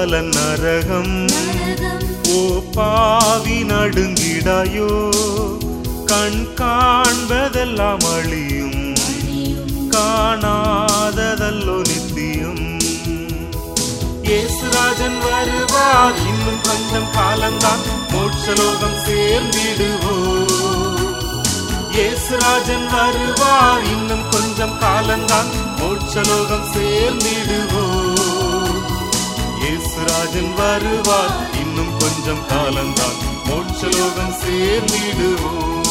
பலன் நரகம் ஓ பாவி நடுங்கிடாயோ கண் காண்பதெல்லாம் அழியும் காணாததல்லோ நித்தியம் இயேசுராஜன் வருவார் இன்னும் கொஞ்சம் காலம்தான் மோட்சலோகம் சேர்ந்திடுவோ இயேசுராஜன் வருவார் இன்னும் கொஞ்சம் காலம்தான் மோட்சலோகம் சேர்ந்திடுவோ இயேசுராஜன் வருவார் இன்னும் கொஞ்சம் காலம்தான் மோட்சலோகம் சேர்ந்திடுவோ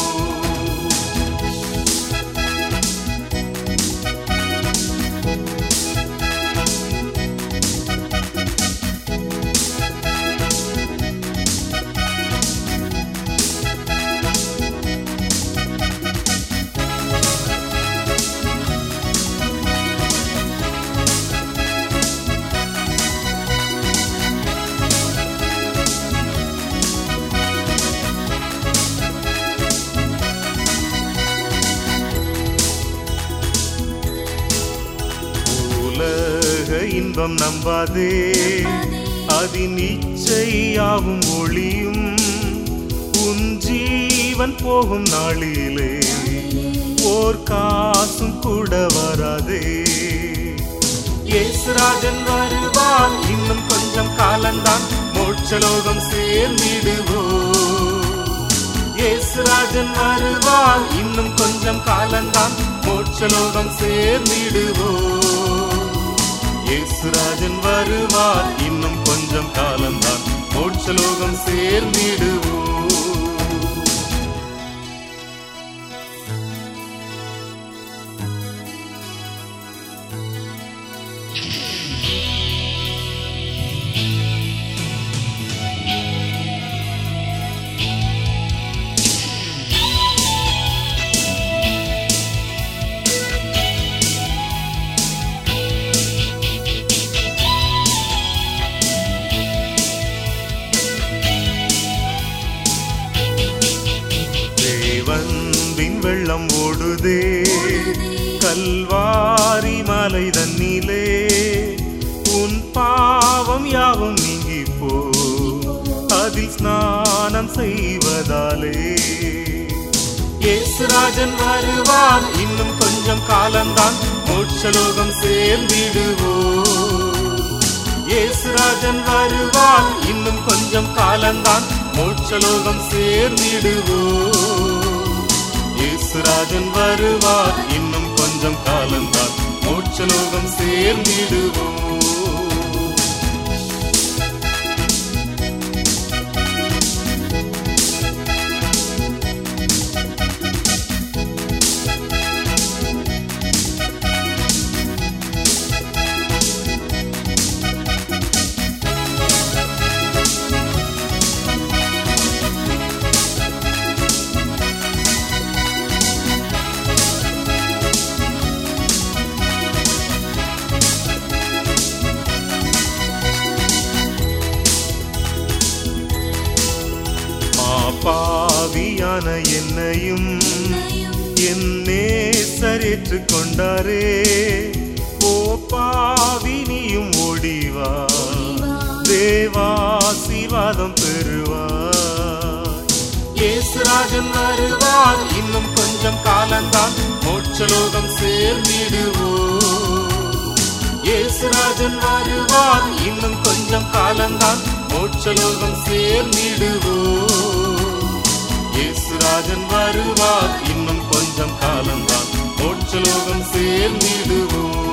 உலக இன்பம் நம்பாதே அதின் இச்சையாவும் ஒளியும் உன் ஜீவன் போகும் நாளிலே ஓர் காசும் கூட வராதே இயேசுராஜன் வருவான் இன்னும் கொஞ்சம் காலம்தான் மோட்சலோகம் சேர்ந்திடுவோ இயேசுராஜன் வருவான் இன்னும் கொஞ்சம் காலம்தான் மோட்சலோகம் சேர்ந்திடுவோ இயேசுராஜன் வருவார் இன்னும் கொஞ்சம் காலம்தான் மோட்சலோகம் சேர்ந்திடுவோ தேவன்பின் வெள்ளம் ஓடுதே கல்வாரி மலை தன்னிலே உன் பாவம் யாவும் நீங்கி போ அதில் ஸ்நானம் செய்வதாலே இயேசுராஜன் வருவான் இன்னும் கொஞ்சம் காலம்தான் மோட்சலோகம் சேர்ந்திடுவோ இயேசுராஜன் வருவான் இன்னும் கொஞ்சம் காலம்தான் மோட்சலோகம் சேர்ந்திடுவோ இயேசுராஜன் வருவார் இன்னும் கொஞ்சம் காலம்தான் மோட்சலோகம் சேர்ந்திடுவோ பாவியான என்னையும் என் நேசரேற்று கொண்டாரே ஓ பாவி நீயும் ஓடிவா தேவாசிர்வாதம் பெறுவார் இயேசுராஜன் வருவார் இன்னும் கொஞ்சம் காலம்தான் மோட்சலோகம் சேர்ந்திடுவோ இயேசுராஜன் வருவார் இன்னும் கொஞ்சம் காலம்தான் மோட்சலோகம் சேர்ந்திடுவோ இயேசுராஜன் வருவார் இன்னும் கொஞ்சம் காலம்தான் மோட்சலோகம் சேர்ந்திடுவோம்